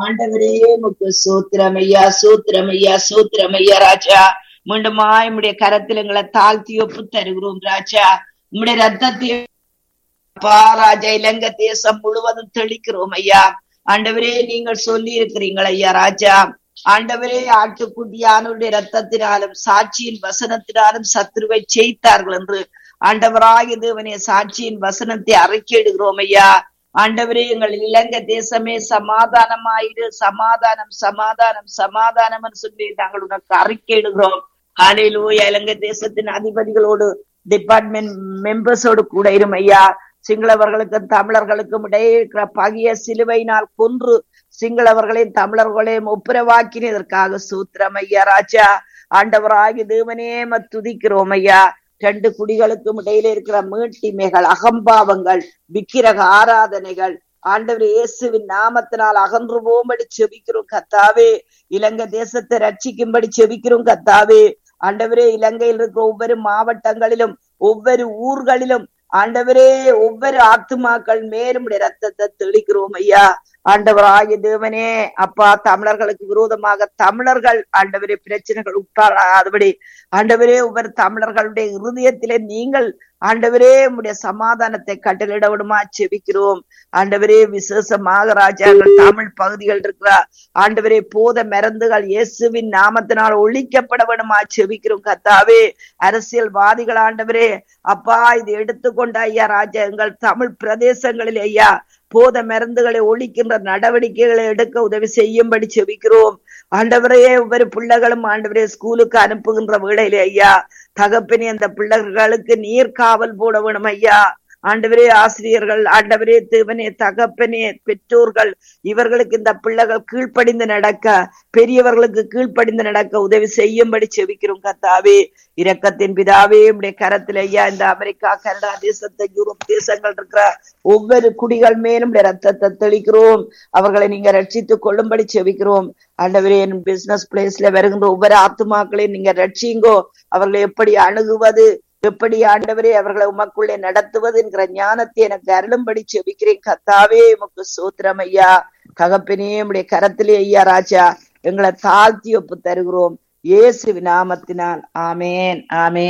ஆண்டவரே முக்கு சூத்திரமையா சூத்திரமையா சூத்திரமையா ராஜா மீண்டுமாய் உம்முடைய கரத்தில் எங்களை தாழ்த்தி ஒப்பு தருகிறோம் ராஜா உம்முடைய ரத்தத்தை அப்பா ராஜா இலங்கை தேசம் முழுவதும் தெளிக்கிறோம் ஐயா ஆண்டவரே நீங்கள் சொல்லி இருக்கிறீங்கள் ஐயா ராஜா ஆண்டவரே ஆட்டுக்குட்டியானுடைய ரத்தத்தினாலும் சாட்சியின் வசனத்தினாலும் சத்துருவை ஜெயித்தார்கள் என்று ஆண்டவராக தேவனே சாட்சியின் வசனத்தை அறிக்கையிடுகிறோம் ஐயா ஆண்டவரே எங்கள் இலங்கை தேசமே சமாதானமாயிரு சமாதானம் சமாதானம் சமாதானம் சொல்லி நாங்கள் உனக்கு அறிக்கையிடுகிறோம் காலையிலூயா இலங்கை தேசத்தின் அதிபதிகளோடு டிபார்ட்மெண்ட் மெம்பர்ஸோடு கூட இரும் ஐயா சிங்களவர்களுக்கும் தமிழர்களுக்கும் இடையே இருக்கிற பகிய சிலுவையினால் கொன்று சிங்களவர்களையும் தமிழர்களையும் ஒப்புரவாக்கினதற்காக சூத்திரம் ஐயா ராஜா ஆண்டவராகி தேவனே துதிக்கிறோம் ஐயா ரெண்டு குடிகளுக்கும் இடையில இருக்கிற மீட்டிமைகள் அகம்பாவங்கள் விக்கிரக ஆராதனைகள் ஆண்டவர் இயேசுவின் நாமத்தினால் அகன்று போகும்படி செபிக்கிறோம் கத்தாவே இலங்கை தேசத்தை ரட்சிக்கும்படி செபிக்கிறோம் கத்தாவே ஆண்டவரே இலங்கையில் இருக்கிற ஒவ்வொரு மாவட்டங்களிலும் ஒவ்வொரு ஊர்களிலும் ஆண்டவரே ஒவ்வொரு ஆத்துமாக்கள் மேலும் ரத்தத்தை தெளிக்கிறோம் ஐயா ஆண்டவராகிய தேவனே அப்பா தமிழர்களுக்கு விரோதமாக தமிழர்கள் ஆண்டவரே பிரச்சனைகள் உட்காராதபடி ஆண்டவரே ஒவ்வொரு தமிழர்களுடைய இருதயத்திலே நீங்கள் ஆண்டவரே உடைய சமாதானத்தை கட்டளிட விடுமா செபிக்கிறோம் ஆண்டவரே விசேஷமாக ராஜாங்கள் தமிழ் பகுதிகள் இருக்கிற ஆண்டவரே போத மருந்துகள் இயேசுவின் நாமத்தினால் ஒழிக்கப்பட வேணுமா செபிக்கிறோம் கத்தாவே அரசியல்வாதிகள் ஆண்டவரே அப்பா இது எடுத்துக்கொண்ட ஐயா ராஜா எங்கள் தமிழ் பிரதேசங்களில் ஐயா போத மருந்துகளை ஒழிக்கின்ற நடவடிக்கைகளை எடுக்க உதவி செய்யும்படி செபிக்கிறோம் ஆண்டவரையே ஒவ்வொரு பிள்ளைகளும் ஆண்டவரே ஸ்கூலுக்கு அனுப்புகின்ற வேளையிலே ஐயா தகப்பனே அந்த பிள்ளைகளுக்கு நீர் காவல் போட வேணும் ஐயா ஆண்டவரே ஆசிரியர்கள் ஆண்டவரே தேவனே தகப்பனே பெற்றோர்கள் இவர்களுக்கு இந்த பிள்ளைகள் கீழ்ப்படிந்து நடக்க பெரியவர்களுக்கு கீழ்ப்படிந்து நடக்க உதவி செய்யும்படி செபிக்கிறோம் கத்தாவே இரக்கத்தின் பிதாவே உடைய கரத்தில் ஐயா இந்த அமெரிக்கா கனடா தேசத்தை யூரோப் தேசங்கள் இருக்கிற ஒவ்வொரு குடிகள் மேலும் ரத்தத்தை தெளிக்கிறோம் அவர்களை நீங்க ரட்சித்துக் கொள்ளும்படி செபிக்கிறோம் ஆண்டவரே என் பிசினஸ் பிளேஸ்ல வருகின்ற ஒவ்வொரு ஆத்துமாக்களையும் நீங்க ரட்சிங்கோ அவர்களை எப்படி அணுகுவது எப்படி ஆண்டவரே அவர்களை உமக்குள்ளே நடத்துவது என்கிற ஞானத்தை எனக்கு அருளும்படி செபிக்கிறேன் கத்தாவே உமக்கு சோத்திரம் ஐயா தகப்பினே உடைய கரத்திலே ஐயா ராஜா எங்களை தாழ்த்தி ஒப்பு தருகிறோம் இயேசு நாமத்தினால் ஆமேன் ஆமேன்